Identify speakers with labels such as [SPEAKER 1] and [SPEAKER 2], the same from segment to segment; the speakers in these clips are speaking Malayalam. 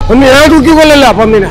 [SPEAKER 1] ഒന്ന് ഞാൻ തൂക്കിക്കൊല്ലല്ല പന്നിനെ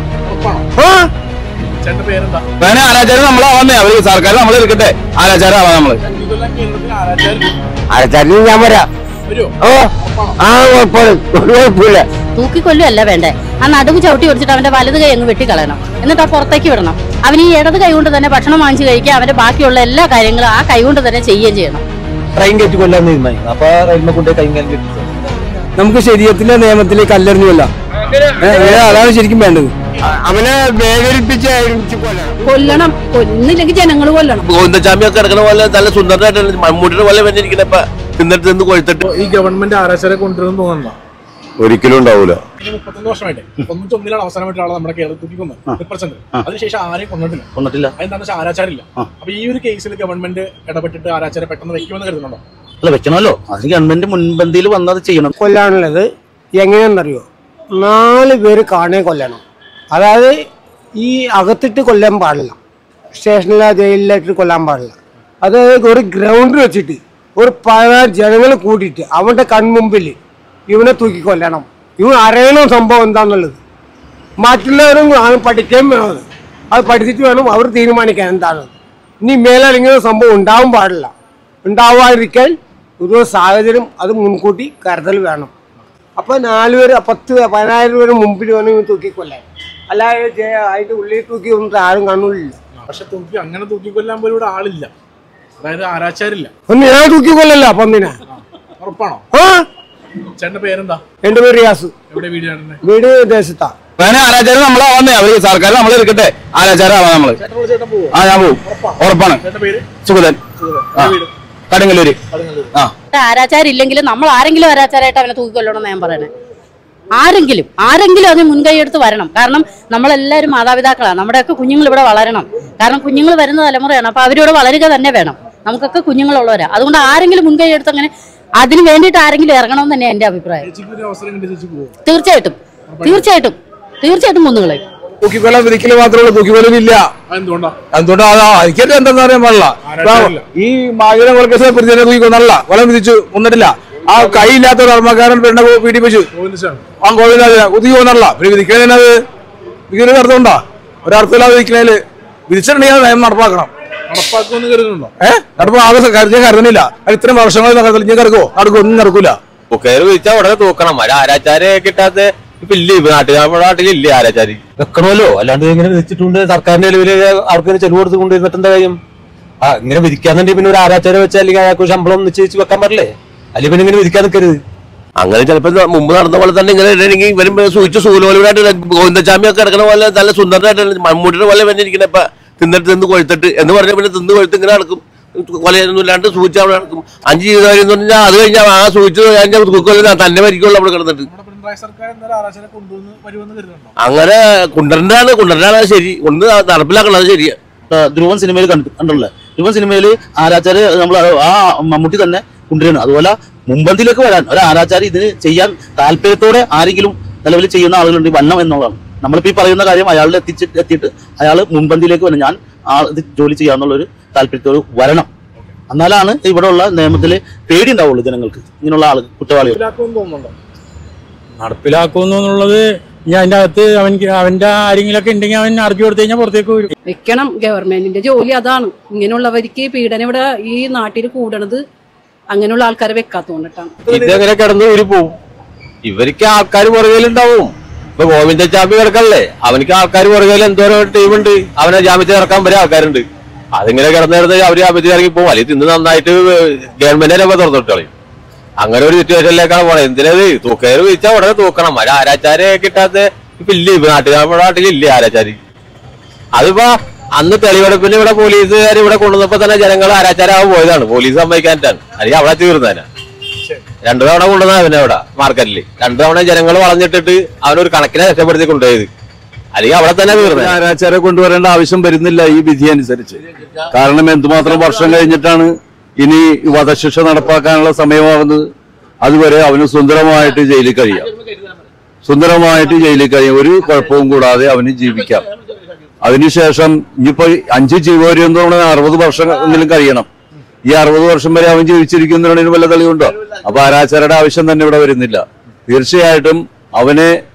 [SPEAKER 1] ആ
[SPEAKER 2] ചേട്ടന്റെ പേരെന്താ
[SPEAKER 3] വേണേ ആരാചാരം നമ്മളാവാന്നേ അവര് സർക്കാർ നമ്മൾ എടുക്കട്ടെ ആരാചാരം ആവാം നമ്മള്
[SPEAKER 2] ഇതെല്ലാം കേരളത്തിൽ ആരാച്ചാരും
[SPEAKER 1] അരച്ചാലും ഞാൻ വരാം
[SPEAKER 2] വരുമോ
[SPEAKER 1] ഓ ആ കുഴപ്പമില്ല ഒരു കുഴപ്പമില്ല
[SPEAKER 4] തൂക്കിക്കൊല്ലുമല്ല വേണ്ടേ ആ നടുവ് ചവിട്ടി ഒടിച്ചിട്ട് അവന്റെ വലത് കൈ അങ്ങ് വെട്ടിക്കളയണം എന്നിട്ട് ആ പുറത്തേക്ക് വിടണം അവന് ഈ ഇടത് കൈ കൊണ്ട് തന്നെ ഭക്ഷണം വാങ്ങിച്ച് കഴിക്കുക അവന്റെ ബാക്കിയുള്ള എല്ലാ കാര്യങ്ങളും ആ കൈ കൊണ്ട് തന്നെ ചെയ്യുകയും ചെയ്യണം
[SPEAKER 5] ട്രെയിൻ കയറ്റി കൊല്ലാൻ തീരുമാനിക്കും അപ്പൊ റെയിൽമേ കൊണ്ടേ കൈകാൽ കെട്ടി
[SPEAKER 1] നമുക്ക് ശരീരത്തിന്റെ നിയമത്തിൽ കല്ലെറിഞ്ഞു കൊല്ലാം ഏ, ഏ, അതാണ് ശരിക്കും വേണ്ടത് അവനെ വേദനിപ്പിച്ച് അഴിച്ച് കൊല്ലണം
[SPEAKER 6] കൊല്ലണം കൊന്നില്ലെങ്കിൽ ജനങ്ങൾ കൊല്ലണം
[SPEAKER 3] ഗോവിന്ദചാമിയൊക്കെ കിടക്കണ പോലെ നല്ല സുന്ദരനായിട്ട് മമ്മൂട്ടിയുടെ പോലെ വന്നിരിക്കണ ഇപ്പൊ തിന്നിട്ട് തിന്ന് കൊഴുത്തിട്ട്
[SPEAKER 2] ഈ ഗവൺമെന്റ് ആരാച്ചാരെ കൊണ്ടുവരുന്നു തോന്നുന്നുണ്ടോ
[SPEAKER 3] ഒരിക്കലും ഉണ്ടാവൂല
[SPEAKER 2] ഇനി മുപ്പത്തൊന്ന് വർഷമായിട്ട് തൊണ്ണൂറ്റി ഒന്നിലാണ് അവസാനമായിട്ടാണ് നമ്മുടെ കേരളത്തിൽ തൂക്കിക്കൊന്നത് റിപ്രസെന്റ് അതിനുശേഷം ആരെയും കൊണ്ടിട്ടില്ല
[SPEAKER 5] കൊണ്ടിട്ടില്ല
[SPEAKER 2] അതെന്താണെന്ന് വെച്ചാൽ ആരാച്ചാരില്ല അപ്പൊ ഈ ഒരു കേസിൽ ഗവൺമെന്റ് ഇടപെട്ടിട്ട് ആരാച്ചാരെ പെട്ടെന്ന് വെക്കുമെന്ന് കരുതുന്നുണ്ടോ
[SPEAKER 5] അല്ല വെക്കണമല്ലോ അതിന് ഗവൺമെന്റ് മുൻപന്തിയിൽ വന്നത് ചെയ്യണം
[SPEAKER 1] കൊല്ലാനുള്ളത് എങ്ങനെയാണെന്നറിയോ നാല് പേര് കാണേ കൊല്ലണം അതായത് ഈ അകത്തിട്ട് കൊല്ലാൻ പാടില്ല സ്റ്റേഷനിലെ ജയിലിലായിട്ട് കൊല്ലാൻ പാടില്ല അതായത് ഒരു ഗ്രൗണ്ടിൽ വെച്ചിട്ട് ഒരു പതിനാറ് ജനങ്ങൾ കൂട്ടിയിട്ട് അവന്റെ കൺമുമ്പിൽ ഇവനെ തൂക്കി കൊല്ലണം ഇവൻ അറിയണം സംഭവം എന്താന്നുള്ളത് മറ്റുള്ളവരും അത് പഠിക്കുകയും വേണം അത്. അത് പഠിച്ചിട്ട് വേണം അവർ തീരുമാനിക്കാൻ എന്താണ് ഇനി മേലാൽ ഇങ്ങനെ സംഭവം ഉണ്ടാവാൻ പാടില്ല ഉണ്ടാവാതിരിക്കാൻ ഒരു സാഹചര്യം അത് മുൻകൂട്ടി കരുതൽ വേണം അപ്പൊ നാല് പേര് പത്ത് പതിനായിരം പേര് മുമ്പിൽ വേണമെങ്കിൽ തൂക്കിക്കൊല്ലാൻ അല്ലാതെ ജെ- അതിന്റെ ഉള്ളിൽ തൂക്കി ഒന്നും ആരും കാണൂല്ല
[SPEAKER 2] പക്ഷെ തൂക്കി അങ്ങനെ തൂക്കിക്കൊല്ലാൻ പോലും ഇവിടെ ആളില്ല അതായത് ആരാച്ചാരില്ല
[SPEAKER 1] ഒന്ന് ഞാൻ തൂക്കിക്കൊല്ലല്ല പന്നിനെ
[SPEAKER 2] ഉറപ്പാണോ
[SPEAKER 1] ആ
[SPEAKER 2] ചേട്ടന്റെ പേരെന്താ
[SPEAKER 1] എന്റെ പേര് റിയാസ്
[SPEAKER 2] എവിടെ വീട് ചേട്ടന്റെ
[SPEAKER 1] വീട് ദേശത്താ
[SPEAKER 3] വേണേ ആരാചാരം നമ്മളാവാന്നേ അവര് സർക്കാർ നമ്മൾ എടുക്കട്ടെ ആരാചാരം ആവാം നമ്മള്
[SPEAKER 2] ചേട്ടനോട് ചേട്ടൻ പോവോ
[SPEAKER 3] ആ ഞാൻ പോവും ഉറപ്പാണ്
[SPEAKER 2] ചേട്ടന്റെ പേര്
[SPEAKER 3] സുഗതൻ ആ
[SPEAKER 2] വീട്
[SPEAKER 3] കടുങ്ങല്ലൂര് ആ
[SPEAKER 4] ആരാച്ചാരില്ലെങ്കിലും നമ്മൾ ആരെങ്കിലും ആരാച്ചാരായിട്ട് അവനെ തൂക്കിക്കൊല്ലണമെന്ന് ഞാൻ പറയണേ ആരെങ്കിലും ആരെങ്കിലും അതിന് മുൻകൈ എടുത്ത് വരണം കാരണം നമ്മളെല്ലാവരും മാതാപിതാക്കളാണ് നമ്മുടെയൊക്കെ കുഞ്ഞുങ്ങൾ ഇവിടെ വളരണം കാരണം കുഞ്ഞുങ്ങൾ വരുന്ന തലമുറയാണ് അപ്പൊ അവരിവിടെ വളരുക തന്നെ വേണം നമുക്കൊക്കെ കുഞ്ഞുങ്ങളുള്ളവരാ അതുകൊണ്ട് ആരെങ്കിലും മുൻകൈ എടുത്ത് അങ്ങനെ അതിന് വേണ്ടിയിട്ട് ആരെങ്കിലും ഇറങ്ങണമെന്ന് തന്നെയാണ് എന്റെ അഭിപ്രായം
[SPEAKER 2] ചേച്ചിക്ക് ഒരു അവസരം കിട്ടി ചേച്ചി പോവോ
[SPEAKER 4] തീർച്ചയായിട്ടും തീർച്ചയായിട്ടും തീർച്ചയായിട്ടും കുന്നുകളെ
[SPEAKER 1] തൂക്കിക്കൊല്ലാൻ വിധിക്കല് മാത്രമേ ഉള്ളൂ തൂക്കിക്കൊല്ലുന്നില്ല
[SPEAKER 2] അതെന്തുകൊണ്ടാ
[SPEAKER 1] അതുകൊണ്ട് അതാ എനിക്കറിയാം എന്താന്ന് അറിയാൻ പാടില്ല
[SPEAKER 2] ആരാച്ചാരില്ല.
[SPEAKER 1] ഈ മാഗിനെ കൊലക്കേസ് പ്രതിനെ തൂക്കിക്കൊന്നല്ല കൊലം വിധിച്ചു കൊന്നിട്ടില്ല ആ കൈയില്ലാത്ത ഒരു അർമ്മക്കാരൻ പെണ്ണെ പീഡിപ്പിച്ചു
[SPEAKER 2] ഗോവിന്ദച്ചാണ്
[SPEAKER 1] ആ ഗോവിന്ദാജന കുത്തി കൊന്നല്ല പിന്നെ വിധിക്കുന്നതിനത് വിധിക്കുന്നതിന് അർത്ഥമുണ്ടോ ഒരർത്ഥമില്ലാതെ വിധിക്കുന്നതില് വിധിച്ചിട്ടുണ്ടെങ്കിൽ അത് നിയമം നടപ്പാക്കണം
[SPEAKER 2] നടപ്പാക്കുമെന്ന് കരുതുന്നുണ്ടോ
[SPEAKER 1] ഏഹ് നടപ്പ് ആകെ കരുതി കരുതുന്നില്ല അത് ഇത്രയും വർഷങ്ങളിൽ കരുതൽ ഇനി കറക്കോ നടക്കും ഒന്നും നടക്കൂല
[SPEAKER 3] കയറി വിളിച്ചാൽ ഉടനെ തൂക്കണം ഒരു ആരാച്ചാരെ കിട്ടാത്ത ഇപ്പൊ ഇല്ല ഇപ്പൊ നാട്ടിൽ നമ്മുടെ നാട്ടിലില്ല ആരാച്ചാരി
[SPEAKER 5] വെക്കണമല്ലോ അല്ലാണ്ട് ഇങ്ങനെ വിധിച്ചിട്ടുണ്ട് സർക്കാരിന്റെ നിലവില് അവർക്ക് ചെലവ് കൊടുത്ത് കൊണ്ടുവരുന്നിട്ട് എന്താ കാര്യം ആ ഇങ്ങനെ വിധിക്കാന്നുണ്ടെങ്കിൽ പിന്നെ ഒരു ആരാച്ചാരം വെച്ചാൽ അല്ലെങ്കിൽ അയാൾക്ക് ഒരു ശമ്പളം നിശ്ചയിച്ച് വെക്കാൻ പറ്റില്ലേ അല്ലെങ്കിൽ പിന്നെ ഇങ്ങനെ വിധിക്കാൻ നിൽക്കരുത്
[SPEAKER 3] അങ്ങനെ ചിലപ്പോ മുമ്പ് നടന്ന പോലെ തന്നെ ഇങ്ങനെ ഇടണമെങ്കിൽ ഇവരും സൂചിച്ച സൂലോലായിട്ട് ഗോവിന്ദചാമിയൊക്കെ കിടക്കണ പോലെ നല്ല സുന്ദരനായിട്ട് മമ്മൂട്ടിയുടെ പോലെ വന്നിരിക്കണ ഇപ്പൊ തിന്നിട്ട് തിന്ന് കൊഴുത്തിട്ട് എന്ന് പറഞ്ഞ പിന്നെ തിന്ന് കൊഴുത്ത് ഇങ്ങനെ നടക്കും കൊലയൊന്നും ഇല്ലാണ്ട് സൂചിച്ച് അവിടെ നടക്കും അഞ്ച് ജീവിതം എന്ന് പറഞ്ഞാൽ അത് കഴിഞ്ഞാൽ ആ സൂചിച്ച് കഴിഞ്ഞാൽ തൂക്കൊല്ല തന്നെ മരിക്കുള്ളൂ അവിടെ കിടന്നിട്ട്
[SPEAKER 2] നമ്മുടെ പിണറായി സർക്കാർ എന്തായാലും ആരാച്ചാരെ കൊണ്ടുവന്ന് വരുമെന്ന് കരുതുന്നുണ്ടോ
[SPEAKER 3] അങ്ങനെ കുണ്ടരനാണ് കുണ്ടരനാണ് ശരി കൊണ്ട് നടപ്പിലാക്കണത് ശരിയാ
[SPEAKER 5] ആ, ധ്രുവൻ സിനിമയിൽ കണ്ടു കണ്ടുള്ളത് ധ്രുവൻ സിനിമയിൽ ആരാച്ചാര് നമ്മൾ ആ മമ്മൂട്ടി തന്നെ കൊണ്ടുവരുന്നു അതുപോലെ മുമ്പന്തിലേക്ക് വരാൻ ഒരു ആരാച്ചാരി ഇതിന് ചെയ്യാൻ താല്പര്യത്തോടെ ആരെങ്കിലും നിലവിൽ ചെയ്യുന്ന ആളുകളുണ്ട് വണ്ണം എന്നുള്ളതാണ് നമ്മളിപ്പോ ഈ പറയുന്ന കാര്യം അയാളിൽ എത്തിച്ച് എത്തിയിട്ട് അയാൾ മുൻപന്തിയിലേക്ക് വരണം ഞാൻ ആ ഇത് ജോലി ചെയ്യാന്നുള്ള ഒരു താല്പര്യത്തോട് വരണം എന്നാലാണ് ഇവിടെ ഉള്ള നിയമത്തിൽ പേടി ഉണ്ടാവുള്ളൂ ജനങ്ങൾക്ക് ഇങ്ങനെയുള്ള ആൾ കുറ്റവാളികൾ
[SPEAKER 2] നടപ്പിലാക്കുമെന്ന് തോന്നുന്നുണ്ടോ
[SPEAKER 7] നടപ്പിലാക്കുന്നു എന്നുള്ളത് ഇനി അതിന്റെ അകത്ത് അവൻക്ക് അവന്റെ ആരെങ്കിലൊക്കെ ഉണ്ടെങ്കിൽ അവൻ അറിഞ്ഞു കൊടുത്തു കഴിഞ്ഞാൽ പുറത്തേക്ക് വരും
[SPEAKER 6] വെക്കണം ഗവൺമെന്റിന്റെ ജോലി അതാണ് ഇങ്ങനെയുള്ളവർക്ക് പീഡനം ഇവിടെ ഈ നാട്ടിൽ കൂടണത് അങ്ങനെയുള്ള ആൾക്കാരെ വെക്കാത്തോണ്ടിട്ടാണ്
[SPEAKER 3] ഇതെങ്ങനെ കിടന്ന് ഊരി പോവും ഇവർക്ക് ആൾക്കാർ പുറകിലുണ്ടാവും ഇപ്പൊ ഗോവിന്ദചാമി കിടക്കല്ലേ അവനിക്ക് ആൾക്കാർ പുറകിൽ എന്തോരം ടീമുണ്ട് അവനെ ജാമ്യത്തിൽ ഇറക്കാൻ വരെ ആൾക്കാരുണ്ട് അതിങ്ങനെ കിടന്നു കിടന്ന് അവര് ജാമ്യത്തിൽ ഇറങ്ങി പോകും അല്ലെങ്കിൽ തിന്ന് നന്നായിട്ട് ഗവൺമെന്റിനെ തുറന്നിട്ട് കളയും അങ്ങനെ ഒരു സിറ്റുവേഷനിലേക്കാണ് പോണത് എന്തിനത് തൂക്കയർ വിളിച്ചാൽ ഉടനെ തൂക്കണം ഒരു ആരാച്ചാരെ കിട്ടാത്ത ഇപ്പൊ ഇല്ല ഇപ്പൊ നാട്ടിൽ നമ്മുടെ നാട്ടിലില്ല ആരാച്ചാരി അതിപ്പോ അന്ന് തെളിവെടുപ്പിന് ഇവിടെ പോലീസുകാർ ഇവിടെ കൊണ്ടുവന്നപ്പോ തന്നെ ജനങ്ങൾ ആരാച്ചാരാവാൻ പോയതാണ് പോലീസ് സമ്മതിക്കാനിട്ടാണ് അല്ലെങ്കിൽ അവിടെ തീർന്നേനെ രണ്ടു തവണ കൊണ്ടുവന്ന അവനെ അവിടെ മാർക്കറ്റിൽ രണ്ടു തവണ ജനങ്ങൾ വളഞ്ഞിട്ടിട്ട് അവനൊരു കണക്കിനെ രക്ഷപ്പെടുത്തി കൊണ്ടുപോയത് അല്ലെങ്കിൽ അവിടെ തന്നെ തീർന്നത്
[SPEAKER 8] ആരാച്ചാരെ കൊണ്ടുവരേണ്ട ആവശ്യം വരുന്നില്ല ഈ വിധി അനുസരിച്ച് കാരണം എന്തുമാത്രം വർഷം കഴിഞ്ഞിട്ടാണ് ഇനി വധശിക്ഷ നടപ്പാക്കാനുള്ള സമയമാകുന്നത് അതുവരെ അവന് സുന്ദരമായിട്ട് ജയിലിൽ കഴിയാം സുന്ദരമായിട്ട് ജയിലിൽ കഴിയാം ഒരു കുഴപ്പവും കൂടാതെ അവന് ജീവിക്കാം അതിനുശേഷം ഇനിയിപ്പോ അഞ്ച് ജീവപര്യം എന്ന് പറഞ്ഞാൽ അറുപത് വർഷം എങ്കിലും കഴിയണം ഈ അറുപത് വർഷം വരെ അവൻ ജീവിച്ചിരിക്കുന്നതിന് വല്ല തെളിവുണ്ടോ അപ്പൊ ആരാച്ചാരുടെ ആവശ്യം തന്നെ ഇവിടെ വരുന്നില്ല തീർച്ചയായിട്ടും അവനെ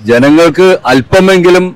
[SPEAKER 8] ജനങ്ങൾക്ക് അല്പമെങ്കിലും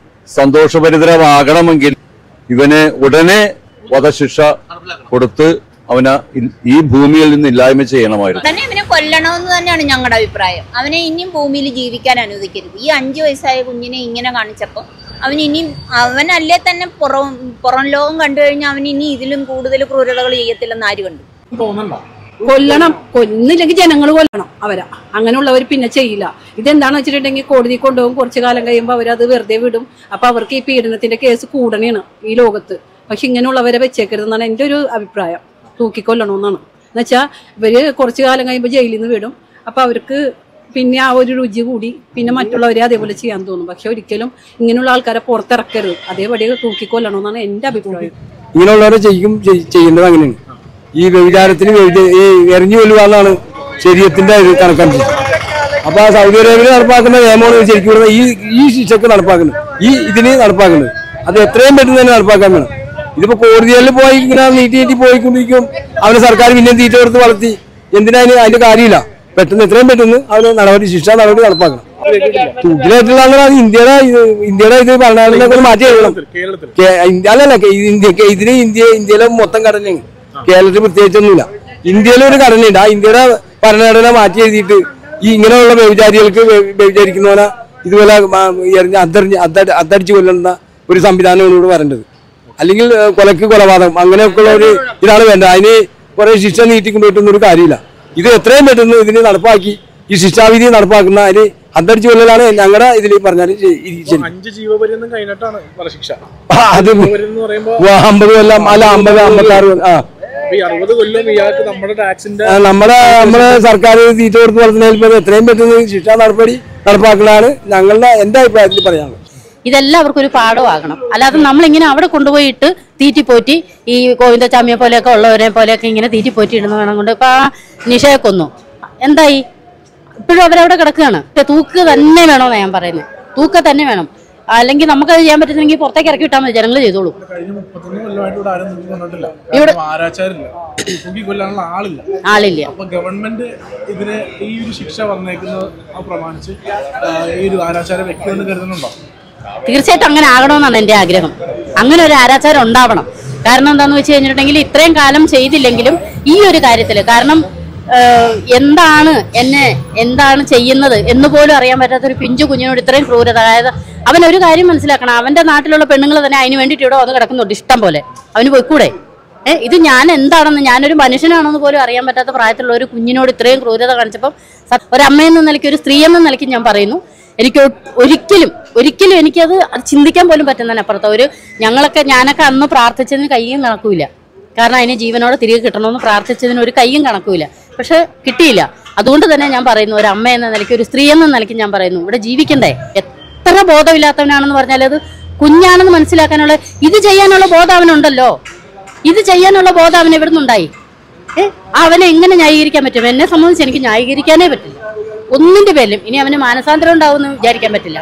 [SPEAKER 8] സന്തോഷഭരിതരമാകണമെങ്കിൽ ഇവന് ഉടനെ വധശിക്ഷ കൊടുത്ത് അവന് ഇ- ഈ ഭൂമിയിൽ നിന്ന് ഇല്ലായ്മ ചെയ്യണമായിരുന്നു
[SPEAKER 9] തന്നെ ഇവനെ കൊല്ലണമെന്ന് തന്നെയാണ് ഞങ്ങളുടെ അഭിപ്രായം അവനെ ഇനിയും ഭൂമിയിൽ ജീവിക്കാൻ അനുവദിക്കരുത് ഈ അഞ്ചു വയസ്സായ കുഞ്ഞിനെ ഇങ്ങനെ കാണിച്ചപ്പോൾ അവൻ ഇനിയും അവനല്ലേ തന്നെ പുറം പുറം ലോകം കണ്ടു കഴിഞ്ഞാൽ അവൻ ഇനി ഇതിലും കൂടുതൽ ക്രൂരതകൾ ചെയ്യത്തില്ലെന്ന് ആര് കണ്ടു
[SPEAKER 2] തോന്നണ്ടോ
[SPEAKER 6] കൊല്ലണം കൊന്നില്ലെങ്കിൽ ജനങ്ങൾ കൊല്ലണം അവരാ അങ്ങനെയുള്ളവർ പിന്നെ ചെയ്യില്ല ഇതെന്താണെന്ന് വെച്ചിട്ടുണ്ടെങ്കിൽ കോടതി കൊണ്ടുപോകും കുറച്ചു കാലം കഴിയുമ്പോൾ അവരത് വെറുതെ വിടും അപ്പൊ അവർക്ക് ഈ പീഡനത്തിന്റെ കേസ് കൂടണേണ് ഈ ലോകത്ത് പക്ഷെ ഇങ്ങനെയുള്ളവരെ വെച്ചേക്കരുതെന്നാണ് എൻ്റെ ഒരു അഭിപ്രായം തൂക്കിക്കൊല്ലണമെന്നാണ് എന്നുവെച്ചാൽ ഇവര് കുറച്ചു കാലം കഴിയുമ്പോൾ ജയിലിൽ നിന്ന് വിടും അപ്പൊ അവർക്ക് പിന്നെ ആ ഒരു രുചി കൂടി പിന്നെ മറ്റുള്ളവരെ അതേപോലെ ചെയ്യാൻ തോന്നും പക്ഷെ ഒരിക്കലും ഇങ്ങനെയുള്ള ആൾക്കാരെ പുറത്തിറക്കരുത് അതേപടി തൂക്കിക്കൊല്ലണമെന്നാണ് എൻ്റെ അഭിപ്രായം
[SPEAKER 1] ഇങ്ങനെയുള്ളവരെ ചെയ്യും ചെയ്- ചെയ്യേണ്ടത് അങ്ങനെയാണ് ഈ വ്യഭിചാരത്തിന് വ്യഭിച- ഈ എറിഞ്ഞു കൊല്ലുക എന്നാണ് ശരീരത്തിന്റെ ഇത് കണക്കനുസരിച്ച് അപ്പൊ ആ സൗദി അറേബ്യയിൽ നടപ്പാക്കുന്ന നിയമമാണ് ശരിക്കും ഇവിടെ ഈ ഈ ശിക്ഷക്ക് നടപ്പാക്കുന്നത് ഈ ഇതിന് നടപ്പാക്കുന്നത് അത് എത്രയും പെട്ടെന്ന് തന്നെ നടപ്പാക്കാൻ വേണം ഇതിപ്പോ കോടതികളിൽ പോയി ഇങ്ങനെ നീട്ടി നീട്ടി പോയിക്കൊണ്ടിരിക്കും അവന് സർക്കാർ പിന്നെ തീറ്റ കൊടുത്ത് വളർത്തി എന്തിനാ അതിന് അതിന്റെ കാര്യമില്ല പെട്ടെന്ന് എത്രയും പെട്ടെന്ന് അവന് നടപടി ശിക്ഷാ നടപടി നടപ്പാക്കണം തൂക്കിലേറ്റുള്ള അങ്ങനെ അത് ഇന്ത്യയുടെ ഇത് ഇന്ത്യയുടെ ഇത് ഭരണഘടനയൊക്കെ മാറ്റി എഴുതണം
[SPEAKER 2] കേരളത്തിൽ
[SPEAKER 1] കേ- ഇന്ത്യ അല്ലല്ല കേ- ഇന്ത്യ കേ- ഇതിന് ഇന്ത്യ ഇന്ത്യയിലെ മൊത്തം ഘടനയാണ് കേരളത്തിൽ പ്രത്യേകിച്ചൊന്നുമില്ല ഇന്ത്യയിലെ ഒരു ഘടനയുണ്ട് ആ ഇന്ത്യയുടെ ഭരണഘടന മാറ്റി എഴുതിയിട്ട് ഈ ഇങ്ങനെയുള്ള വ്യഭിചാരികൾക്ക് വ്യ- വ്യഭിചരിക്കുന്നവനെ ഇതുപോലെ മ- എറിഞ്ഞ് അന്തറിഞ്ഞ് അത്തടി അത്തടിച്ച് കൊല്ലുന്ന ഒരു സംവിധാനമാണ് ഇവിടെ വരേണ്ടത് അല്ലെങ്കിൽ ഏഹ്, കൊലക്ക് കൊലപാതകം അങ്ങനെയൊക്കെയുള്ള ഒരു ഇതാണ് വേണ്ടത് അതിന് കുറെ ശിക്ഷ നീട്ടിക്കൊണ്ടുപോയിട്ടൊന്നും ഒരു കാര്യമില്ല ഇത് എത്രയും പെട്ടെന്ന് ഇതിന് നടപ്പാക്കി ഈ ശിക്ഷാവിധി നടപ്പാക്കുന്ന അതിന് അന്തടിച്ച് കൊല്ലലാണ് ഞങ്ങളുടെ ഇതിൽ പറഞ്ഞാൽ ശരി
[SPEAKER 2] അഞ്ച് ജീവപര്യന്തം കഴിഞ്ഞിട്ടാണ് വധശിക്ഷ
[SPEAKER 1] ആ, അത്
[SPEAKER 2] ജീവപര്യന്തം എന്ന് പറയുമ്പോ
[SPEAKER 1] ഓ, അമ്പത് കൊല്ലം അല്ല അമ്പത് അമ്പത്താറ് കൊല്ലം ആ
[SPEAKER 2] ഇപ്പൊ ഈ അറുപത് കൊല്ലം ഇയാൾക്ക് നമ്മുടെ ടാക്സിന്റെ
[SPEAKER 1] ആ, നമ്മുടെ നമ്മുടെ സർക്കാർ തീറ്റ കൊടുത്ത് വളർത്തുന്നതിൽ എത്രയും പെട്ടെന്ന് ശിക്ഷാ നടപടി നടപ്പാക്കലാണ് ഞങ്ങളുടെ എന്റെ അഭിപ്രായത്തിൽ പറയാനുള്ളത്
[SPEAKER 4] ഇതെല്ലാം അവർക്കൊരു പാഠമാകണം അല്ലാതെ നമ്മളിങ്ങനെ അവിടെ കൊണ്ടുപോയിട്ട് തീറ്റിപ്പോറ്റി ഈ ഗോവിന്ദച്ചാമിയെ പോലെയൊക്കെ ഉള്ളവരെ പോലെയൊക്കെ ഇങ്ങനെ തീറ്റിപ്പോറ്റി ഇടുന്ന വേണം കൊണ്ട് ഇപ്പൊ ആ നിഷയെ കൊന്നു എന്തായി ഇപ്പോഴും അവരവിടെ കിടക്കുകയാണ് പക്ഷെ തൂക്ക് തന്നെ വേണമെന്നാണ് ഞാൻ പറയുന്നത് തൂക്ക തന്നെ വേണം അല്ലെങ്കിൽ നമുക്കത് ചെയ്യാൻ പറ്റുന്നെങ്കിൽ പുറത്തേക്ക് ഇറക്കി വിട്ടാൽ മതി ജനങ്ങൾ ചെയ്തോളൂ
[SPEAKER 2] കഴിഞ്ഞ മുപ്പത്തൊന്ന് കൊല്ലമായിട്ട് ഇവിടെ ആരും തൂക്കി കൊണ്ടിട്ടില്ല
[SPEAKER 4] ഇവിടെ-
[SPEAKER 2] കാരണം ആരാച്ചാരില്ല തൂക്കി കൊല്ലാനുള്ള ആളില്ല
[SPEAKER 4] ആളില്ല
[SPEAKER 2] അപ്പൊ ഗവൺമെന്റ് ഇതിന് ഈ ഒരു ശിക്ഷ വന്നേക്കുന്നത് ആ പ്രമാണിച്ച് ആ, ഈ ഒരു ആരാച്ചാരം വെക്കുമെന്ന് കരുതുന്നുണ്ടോ
[SPEAKER 4] തീർച്ചയായിട്ടും അങ്ങനെ ആകണമെന്നാണ് എൻ്റെ ആഗ്രഹം അങ്ങനെ ഒരു ആരാച്ചാരം ഉണ്ടാവണം കാരണം എന്താന്ന് വെച്ച് കഴിഞ്ഞിട്ടുണ്ടെങ്കിൽ ഇത്രയും കാലം ചെയ്തില്ലെങ്കിലും ഈ ഒരു കാര്യത്തിൽ കാരണം ഏഹ്, എന്താണ് എന്നെ എന്താണ് ചെയ്യുന്നത് എന്ന് പോലും അറിയാൻ പറ്റാത്ത ഒരു പിഞ്ചു കുഞ്ഞിനോട് ഇത്രയും ക്രൂരത അതായത് അവൻ ഒരു കാര്യം മനസ്സിലാക്കണം അവന്റെ നാട്ടിലുള്ള പെണ്ണുങ്ങൾ തന്നെ അതിന് വേണ്ടിയിട്ട് ഇവിടെ വന്ന് കിടക്കുന്നുണ്ട് ഇഷ്ടം പോലെ അവന് പോയിക്കൂടെ ഏ ഇത് ഞാൻ എന്താണെന്ന് ഞാനൊരു മനുഷ്യനാണെന്ന് പോലും അറിയാൻ പറ്റാത്ത പ്രായത്തിലുള്ള ഒരു കുഞ്ഞിനോട് ഇത്രയും ക്രൂരത കാണിച്ചപ്പം സ- ഒരമ്മയെന്ന നിലയ്ക്ക് ഒരു സ്ത്രീ എന്ന നിലയ്ക്ക് ഞാൻ പറയുന്നു എനിക്ക് ഒ- ഒരിക്കലും ഒരിക്കലും എനിക്കത് അത് ചിന്തിക്കാൻ പോലും പറ്റുന്നതിനപ്പുറത്ത് ഒരു ഞങ്ങളൊക്കെ ഞാനൊക്കെ അന്ന് പ്രാർത്ഥിച്ചതിന് കയ്യും കണക്കൂല കാരണം അതിന് ജീവനോടെ തിരികെ കിട്ടണമെന്ന് പ്രാർത്ഥിച്ചതിന് ഒരു കയ്യും കണക്കൂല പക്ഷെ കിട്ടിയില്ല അതുകൊണ്ട് തന്നെ ഞാൻ പറയുന്നു ഒരു അമ്മ എന്ന നിലയ്ക്ക് ഒരു സ്ത്രീ എന്ന നിലയ്ക്ക് ഞാൻ പറയുന്നു ഇവിടെ ജീവിക്കണ്ടേ എത്ര ബോധമില്ലാത്തവനാണെന്ന് പറഞ്ഞാൽ അത് കുഞ്ഞാണെന്ന് മനസ്സിലാക്കാനുള്ള ഇത് ചെയ്യാനുള്ള ബോധം അവനുണ്ടല്ലോ ഇത് ചെയ്യാനുള്ള ബോധം അവൻ എവിടെ നിന്നുണ്ടായി ഏ അവനെ എങ്ങനെ ന്യായീകരിക്കാൻ പറ്റും എന്നെ സംബന്ധിച്ച് എനിക്ക് ന്യായീകരിക്കാനേ പറ്റില്ല ഒന്നിന്റെ പേരിലും ഇനി അവന് മാനസാന്തരം ഉണ്ടാവുമെന്ന് വിചാരിക്കാൻ പറ്റില്ല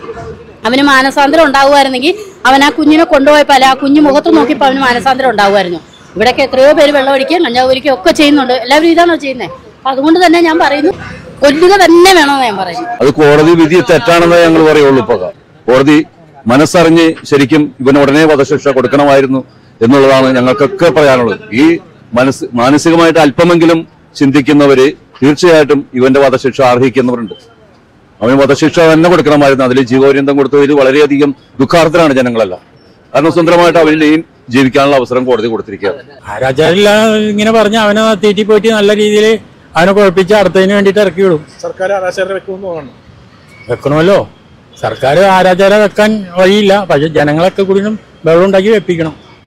[SPEAKER 4] അവന് മാനസാന്തരം ഉണ്ടാവുമായിരുന്നെങ്കിൽ അവൻ ആ കുഞ്ഞിനെ കൊണ്ടുപോയപ്പോൾ അല്ല ആ കുഞ്ഞു മുഖത്ത് നോക്കിയപ്പോൾ അവന് മാനസാന്തരം ഉണ്ടാവുമായിരുന്നു ഇവിടെയൊക്കെ എത്രയോ പേര് വെള്ളം ഒഴിക്കുകയും കഞ്ചാവ് ഒലിക്കുകയും ഒക്കെ ചെയ്യുന്നുണ്ട് എല്ലാവരും ഇതാണോ ചെയ്യുന്നത് അപ്പൊ അതുകൊണ്ട് തന്നെ ഞാൻ പറയുന്നു കൊല്ലുക തന്നെ വേണമെന്ന് ഞാൻ പറയുന്നു
[SPEAKER 8] അത് കോടതി വിധി തെറ്റാണെന്നേ ഞങ്ങൾ പറയുള്ളൂ ഇപ്പൊ കോടതി മനസ്സറിഞ്ഞ് ശരിക്കും ഇവന് ഉടനെ വധശിക്ഷ കൊടുക്കണമായിരുന്നു എന്നുള്ളതാണ് ഞങ്ങൾക്കൊക്കെ പറയാനുള്ളത് ഈ മനസ് മാനസികമായിട്ട് അല്പമെങ്കിലും ചിന്തിക്കുന്നവര് തീർച്ചയായിട്ടും ഇവന്റെ വധശിക്ഷ അർഹിക്കുന്നവരുണ്ട് അവന് വധശിക്ഷ തന്നെ കൊടുക്കണമായിരുന്നു അതിൽ ജീവപര്യന്തം കൊടുത്തതിൽ വളരെയധികം ദുഃഖാർത്ഥരാണ് ജനങ്ങളെല്ലാം കാരണം സ്വന്തമായിട്ട് അവനിലെയും ജീവിക്കാനുള്ള അവസരം കോടതി കൊടുത്തിരിക്കുകയാണ്
[SPEAKER 7] ആരാച്ചാരില്ല ഇങ്ങനെ പറഞ്ഞ് അവനെ തീറ്റി പോയിട്ട് നല്ല രീതിയിൽ അവനെ കുഴപ്പിച്ച് അടുത്തതിന് വേണ്ടിയിട്ട് ഇറക്കി വിടും
[SPEAKER 2] സർക്കാർ ആരാച്ചാരം വെക്കുമെന്ന് തോന്നുന്നു
[SPEAKER 7] വെക്കണമല്ലോ സർക്കാർ ആരാച്ചാരം വെക്കാൻ വഴിയില്ല പക്ഷെ ജനങ്ങളൊക്കെ കൂടി വെള്ളം ഉണ്ടാക്കി വെപ്പിക്കണം